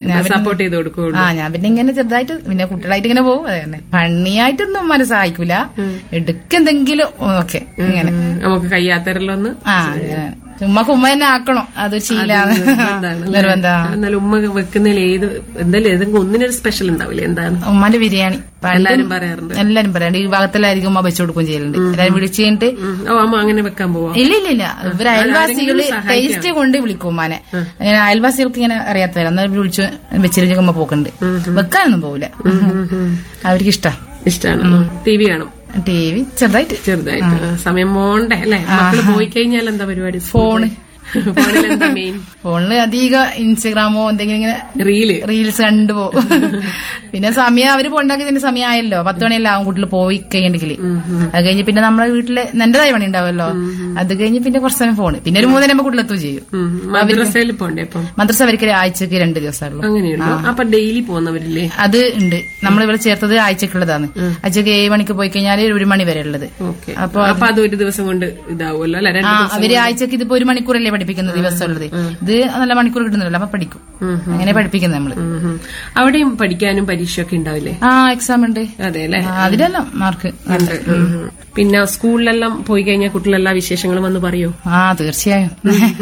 Support ചെയ്ത് കൊടുക്കുള്ളൂ ആ ഞാൻ പിന്നെ ഇങ്ങനെ ചെറുതായിട്ട് പിന്നെ കുട്ടികളായിട്ട് ഇങ്ങനെ പോകും അത് തന്നെ പണിയായിട്ടൊന്നും ഉമ്മാനെ സഹായിക്കൂല എടുക്കെന്തെങ്കിലും ഓക്കെ ഇങ്ങനെ ഉം, നമുക്ക് കയ്യാത്തരല്ലൊന്ന് ആ അങ്ങനെ. ഉമ്മക്ക് ഉമ്മ തന്നെ ആക്കണം അത് ശീലാണ് നിർബന്ധം എന്നാലും ഉമ്മ വെക്കുന്നതിൽ ഏത് എന്തായാലും ഏതെങ്കിലും ഒന്നിനൊരു സ്പെഷ്യൽ ഉണ്ടാവില്ലേ എന്താണ് ഉമ്മാന്റെ ബിരിയാണി പണ്ട് എല്ലാരും പറയാറുണ്ട് എല്ലാരും പറയാണ്ട് ഈ ഭാഗത്തെല്ലായിരിക്കും ഉമ്മ വെച്ചു കൊടുക്കുകയും ചെയ്യലുണ്ട് എല്ലാരും വിളിച്ചു കഴിഞ്ഞിട്ട് ഉം. ഓ അമ്മ അങ്ങനെ വെക്കാൻ പോവാ ഇല്ല ഇല്ല ഇല്ല ഇവര് അയൽവാസികള് ടേസ്റ്റ് കൊണ്ട് വിളിക്കും ഉമ്മാനെ അങ്ങനെ അയൽവാസികൾക്ക് ഇങ്ങനെ അറിയാത്തവരാ എന്നാൽ വിളിച്ചു വെച്ചിരിക്കുമ്പോ ഉമ്മ പോക്കുണ്ട് വെക്കാനൊന്നും പോവില്ല അവർക്ക് ഇഷ്ടം ഇഷ്ടമാണ് ടി വി കാണും ടി വി ചെറുതായിട്ട് ചെറുതായിട്ട് ആ, സമയം പോണ്ടേ അല്ലെ മക്കള് പോയി കഴിഞ്ഞാൽ എന്താ പരിപാടി ഫോണ് ഫോണിൽ എന്താ മെയിൻ ഫോണില് അധികം ഇൻസ്റ്റഗ്രാമോ എന്തെങ്കിലും ഇങ്ങനെ റീല് റീൽസ് കണ്ടുപോകും പിന്നെ സമയം അവര് പോണ്ടാക്കിയതിന്റെ സമയമായല്ലോ പത്ത് മണിയല്ല ആവും കുട്ടികൾ പോയി കഴിഞ്ഞിട്ടുണ്ടെങ്കിൽ അത് കഴിഞ്ഞ് പിന്നെ നമ്മളെ വീട്ടില് എന്റേതായ പണി ഉണ്ടാവുമല്ലോ അത് കഴിഞ്ഞ് പിന്നെ കുറച്ച് സമയം ഫോണ് പിന്നെ ഒരു മൂന്നര ആകുമ്പോ കുട്ടിലെത്തും ചെയ്യും ഉം. മദ്രസയിൽ പോണ്ടേ അപ്പം മദ്രസ അവർക്ക് ആഴ്ചക്ക് രണ്ട് ദിവസമുള്ളൂ അങ്ങനെയുള്ളൂ അപ്പൊ ഡെയിലി പോകുന്നവരില്ലേ അത് ഉണ്ട് നമ്മൾ ഇവിടെ ചേർത്തത് ആഴ്ചക്കുള്ളതാണ് ആഴ്ചക്ക് ഏഴ് മണിക്ക് പോയി കഴിഞ്ഞാൽ ഒരു മണി വരെ ഉള്ളത് ഓക്കെ അപ്പൊ അത് ഒരു ദിവസം കൊണ്ട് ഇതാവുമല്ലോ അല്ലെ രണ്ട് ആ അവര് ആഴ്ചക്ക് ഇതിപ്പോ ഒരു മണിക്കൂറല്ലേ പഠിപ്പിക്കുന്ന ദിവസം ഉള്ളത് ഇത് നല്ല മണിക്കൂർ കിട്ടുന്നില്ല അപ്പൊ പഠിക്കും അങ്ങനെ പഠിപ്പിക്കുന്നത് നമ്മള് ഉം, ഉം. അവിടെയും പഠിക്കാനും പരീക്ഷയൊക്കെ ഉണ്ടാവില്ലേ ആ എക്സാം ഉണ്ട് അതെ അല്ലെ ആ, അതിലെല്ലാം മാർക്ക് ഉണ്ട്. ഉം, ഉം. പിന്നെ സ്കൂളിലെല്ലാം പോയി കഴിഞ്ഞാൽ കുട്ടികളെല്ലാ വിശേഷങ്ങളും വന്ന് പറയോ ആ തീർച്ചയായും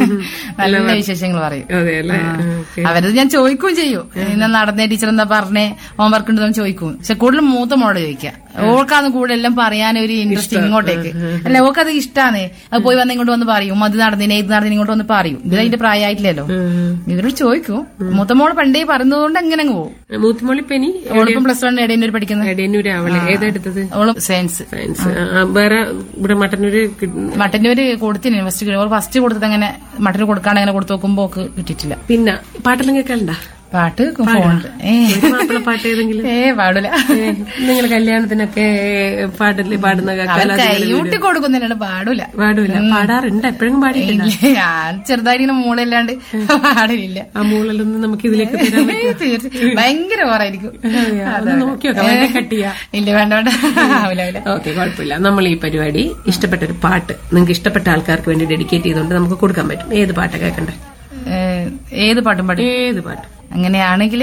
നല്ല വിശേഷങ്ങൾ പറയും അതെ അല്ലെ ഓക്കെ അവരത് ഞാൻ ചോദിക്കുകയും ചെയ്യും ഇന്ന് നടന്നേ ടീച്ചർ എന്താ പറഞ്ഞേ ഹോംവർക്ക് ഉണ്ടെന്ന് ചോദിക്കും പക്ഷെ കൂടുതൽ മൂത്ത മോളോട് ചോദിക്കാം ഓൾക്കാന്ന് കൂടുതൽ എല്ലാം പറയാൻ ഒരു ഇൻട്രസ്റ്റ് ഇങ്ങോട്ടേക്ക് അല്ല ഓൾക്ക് അത് ഇഷ്ടാണ് അത് പോയി വന്ന് ഇങ്ങോട്ട് വന്ന് പറയും അത് നടന്നിനെ ഇത് നടന്നിനെ ഇങ്ങോട്ട് വന്ന് പറയും ഇത് അതിന്റെ പ്രായമായിട്ടില്ലല്ലോ ഇവരോട് ചോദിക്കും മൂത്ത മോള് പണ്ടേ പറയുന്നതുകൊണ്ട് അങ്ങനെ അങ്ങ് പോകും മൂത്തുമോളിപ്പനി ഓളിപ്പം പ്ലസ് വൺ എടേന്നൂർ പഠിക്കുന്നത് എടയന്നൂര് അവളെ ഏതെടുത്തത് ഓളും സയൻസ് സയൻസ് ആ, വേറെ ഇവിടെ മട്ടന്നൂര് കിട്ടുന്ന മട്ടന്നൂര് കൊടുത്തിന് ഫസ്റ്റ് ഫസ്റ്റ് കൊടുത്തത് അങ്ങനെ മട്ടന് കൊടുക്കാണ്ട് അങ്ങനെ കൊടുത്തു നോക്കുമ്പോ ഓക്ക് കിട്ടിയിട്ടില്ല പിന്നെ പാട്ടെല്ലാം കേൾക്കണ്ട പാട്ട് ഫോണില് ഏ മാപ്പിള പാട്ട് ഏതെങ്കിലും ഏ പാടില്ല നിങ്ങൾ കല്യാണത്തിനൊക്കെ പാട്ടല്ലേ പാടുന്ന കേൾക്കാൻ കൈയൂട്ടി കൊടുക്കുന്നില്ല പാടൂല പാടൂല പാടാറുണ്ട് എപ്പോഴും പാടിയിട്ടില്ല ഇല്ല, ഞാൻ ചെറുതായിട്ട് ഇങ്ങനെ മൂളല്ലാണ്ട് പാടില്ല ആ മൂളലൊന്നും നമുക്ക് ഇതിലേക്ക് തരാൻ പറ്റുമോ? തീർച്ചയായും ഭയങ്കര ഓറായിരിക്കും ഒന്ന് നോക്കി നോക്കാം വേണേ കട്ട് ചെയ്യാം ഇല്ല വേണ്ട വേണ്ട ആവില്ല ആവില്ല ഓക്കെ കുഴപ്പമില്ല നമ്മൾ ഈ പരിപാടി ഇഷ്ടപ്പെട്ട ഒരു പാട്ട് നിങ്ങൾക്ക് ഇഷ്ടപ്പെട്ട ആൾക്കാർക്ക് വേണ്ടി ഡെഡിക്കേറ്റ് ചെയ്തുകൊണ്ട് നമുക്ക് കൊടുക്കാൻ പറ്റും ഏത് പാട്ടാ കേൾക്കണ്ടേ ഏ, ഏത് പാട്ടും പാടും ഏത് പാട്ട് അങ്ങനെയാണെങ്കിൽ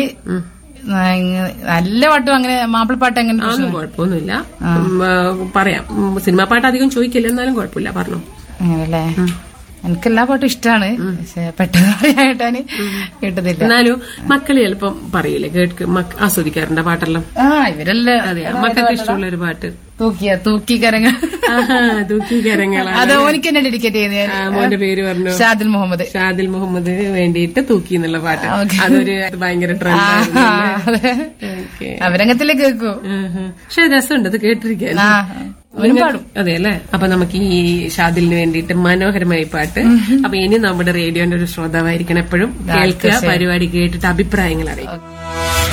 നല്ല പാട്ടും അങ്ങനെ മാപ്പിളപ്പാട്ട് അങ്ങനെ അതൊന്നും കുഴപ്പമൊന്നുമില്ല ഉം, ആ, പറയാം ഉം, സിനിമാ പാട്ട് അധികം ചോദിക്കില്ല എന്നാലും കുഴപ്പമില്ല പറഞ്ഞു അങ്ങനല്ലേ എനിക്ക് എല്ലാ പാട്ടും ഇഷ്ടമാണ് പക്ഷെ പെട്ടെന്ന് പറയായിട്ടാണ് കിട്ടുന്നില്ല എന്നാലും മക്കള് ചിലപ്പം പറയൂലേ കേട്ട് മക്ക- ആസ്വദിക്കാറുണ്ട് ആ പാട്ടെല്ലാം ആ ഇവരെല്ലാം അതെ മക്കൾക്ക് ഇഷ്ടമുള്ള ഒരു പാട്ട് തൂക്കിയ തൂക്കി കരങ്ങൾ ആഹാ, ദുഃഖി കരങ്ങളാ അത് ഓനിക്ക് തന്നെ ഡെഡിക്കേറ്റ് ചെയ്യുന്നത് ഞാൻ ആ, മോന്റെ പേര് പറഞ്ഞു ഷാദിൽ മുഹമ്മദ് ഷാദിൽ മുഹമ്മദ് വേണ്ടിയിട്ട് തൂക്കി എന്നുള്ള പാട്ട് ഓക്കേ. അതൊരു ഭയങ്കര ട്രെൻഡ് ആ, അതെ. അവരംഗത്തിലേക്ക് കേൾക്കൂ പക്ഷെ രസമുണ്ട് അത് കേട്ടിരിക്കാൻ ആ അവനും പാടും അതെ അല്ലെ അപ്പൊ നമുക്ക് ഈ ഷാദിലിന് വേണ്ടിയിട്ട് മനോഹരമായ പാട്ട് അപ്പൊ ഇനി നമ്മുടെ റേഡിയോന്റെ ഒരു ശ്രോതാവായിരിക്കണം എപ്പോഴും കേൾക്കുക പരിപാടി കേട്ടിട്ട് അഭിപ്രായങ്ങൾ അറിയിക്കും